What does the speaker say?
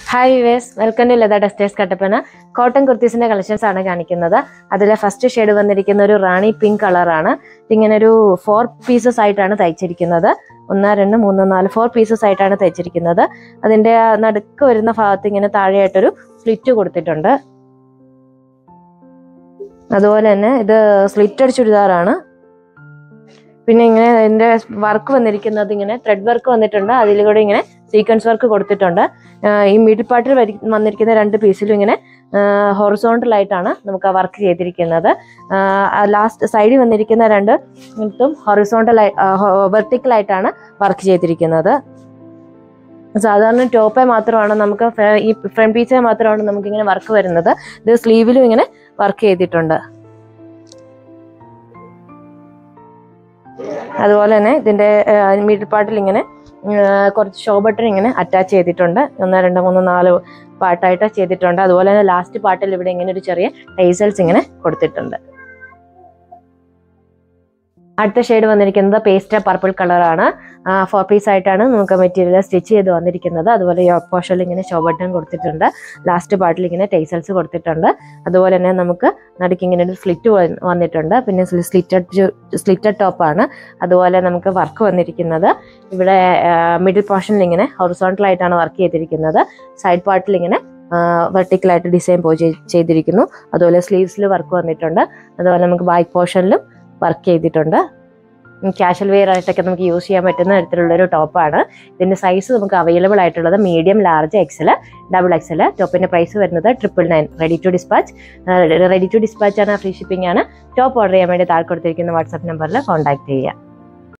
hi viewers welcome to Latha dusters Kattappana cotton കുർത്തീസിന്റെ collections ആണ് കാണിക്കുന്നത് അതിലെ ഫസ്റ്റ് ഷെയ്ഡ് വന്നിരിക്കുന്ന ഒരു റാണി പിങ്ക് കളറാണ് ഇതിങ്ങനെ ഒരു ഫോർ പീസസ് ആയിട്ടാണ് തയ്ച്ചിരിക്കുന്നത് ഒന്ന് രണ്ട് മൂന്ന് നാല് ഫോർ പീസസ് ആയിട്ടാണ് തയ്ച്ചിരിക്കുന്നത് അതിന്റെ ആ നടുക്ക് വരുന്ന ഭാഗത്ത് ഇങ്ങനെ താഴെയായിട്ടൊരു സ്ലിറ്റ് കൊടുത്തിട്ടുണ്ട് അതുപോലെ തന്നെ ഇത് സ്ലിറ്റഡ് ചുരിദാറാണ് പിന്നെ ഇങ്ങനെ ഇതിന്റെ വർക്ക് വന്നിരിക്കുന്നത് ഇങ്ങനെ ത്രെഡ് വർക്ക് വന്നിട്ടുണ്ട് അതിലൂടെ ഇങ്ങനെ സീക്വൻസ് വർക്ക് കൊടുത്തിട്ടുണ്ട് ആഹ് ഈ മിഡിൽ പാർട്ടിൽ വരി- വന്നിരിക്കുന്ന രണ്ട് പീസിലും ഇങ്ങനെ ഹൊറിസോണ്ടൽ ആയിട്ടാണ് നമുക്ക് ആ വർക്ക് ചെയ്തിരിക്കുന്നത് ലാസ്റ്റ് സൈഡിൽ വന്നിരിക്കുന്ന രണ്ട് ഇതും ഹൊറിസോണ്ടൽ വെർട്ടിക്കൽ ആയിട്ടാണ് വർക്ക് ചെയ്തിരിക്കുന്നത് സാധാരണ ടോപ്പേ മാത്രമാണ് നമുക്ക് ഫ്ര- ഈ ഫ്രണ്ട് പീസേ മാത്രമാണ് നമുക്ക് ഇങ്ങനെ വർക്ക് വരുന്നത് ഇത് സ്ലീവിലും ഇങ്ങനെ വർക്ക് ചെയ്തിട്ടുണ്ട് അതുപോലെ തന്നെ ഇതിന്റെ മിഡിൽ പാർട്ടിൽ ഇങ്ങനെ ആ, കുറച്ച് ഷോ ബട്ടൺ ഇങ്ങനെ അറ്റാച്ച് ചെയ്തിട്ടുണ്ട് ഒന്ന് രണ്ട് മൂന്ന് നാല് പാർട്ടായിട്ട് ചെയ്തിട്ടുണ്ട് അതുപോലെ തന്നെ ലാസ്റ്റ് പാർട്ടിൽ ഇവിടെ ഇങ്ങനെ ഒരു ചെറിയ ടൈസൽസ് ഇങ്ങനെ കൊടുത്തിട്ടുണ്ട് അടുത്ത ഷെയ്ഡ് വന്നിരിക്കുന്നത് പേസ്റ്റ് പർപ്പിൾ കളറാണ് ഫോർ പീസ് ആയിട്ടാണ് നമുക്ക് മെറ്റീരിയൽ സ്റ്റിച്ച് ചെയ്ത് വന്നിരിക്കുന്നത് അതുപോലെ ഈ പോർഷനിൽ ഇങ്ങനെ ഷോ ബട്ടൺ കൊടുത്തിട്ടുണ്ട് ലാസ്റ്റ് പാർട്ടിൽ ഇങ്ങനെ ടൈസൽസ് കൊടുത്തിട്ടുണ്ട് അതുപോലെ തന്നെ നമുക്ക് നടുക്ക് ഇങ്ങനെ ഒരു സ്ലിറ്റ് വന്നിട്ടുണ്ട് പിന്നെ സ്ലിറ്റഡ് സ്ലിറ്റഡ് ടോപ്പാണ് അതുപോലെ നമുക്ക് വർക്ക് വന്നിരിക്കുന്നത് ഇവിടെ മിഡിൽ പോർഷനിൽ ഇങ്ങനെ ഹൊറിസോണ്ടൽ ആയിട്ടാണ് വർക്ക് ചെയ്തിരിക്കുന്നത് സൈഡ് പാർട്ടിൽ ഇങ്ങനെ വെർട്ടിക്കലായിട്ട് ഡിസൈൻ പോയി ചെയ്- ചെയ്തിരിക്കുന്നു അതുപോലെ സ്ലീവ്സിൽ വർക്ക് വന്നിട്ടുണ്ട് അതുപോലെ നമുക്ക് ബാക്ക് പോർഷനിലും വർക്ക് ചെയ്തിട്ടുണ്ട് കാഷ്വൽ വെയർ ആയിട്ടൊക്കെ നമുക്ക് യൂസ് ചെയ്യാൻ പറ്റുന്ന തരത്തിലുള്ള ഒരു ടോപ്പാണ് ഇതിന്റെ സൈസ് നമുക്ക് അവൈലബിൾ ആയിട്ടുള്ളത് medium large XL double XL ടോപ്പിന്റെ പ്രൈസ് വരുന്നത് triple nine ready to dispatch ready to dispatch ആണ് ഫ്രീ ഷിപ്പിംഗ് ആണ് ടോപ്പ് ഓർഡർ ചെയ്യാൻ വേണ്ടി താഴെ കൊടുത്തിരിക്കുന്ന വാട്സാപ്പ് നമ്പറിൽ കോൺടാക്ട് ചെയ്യുക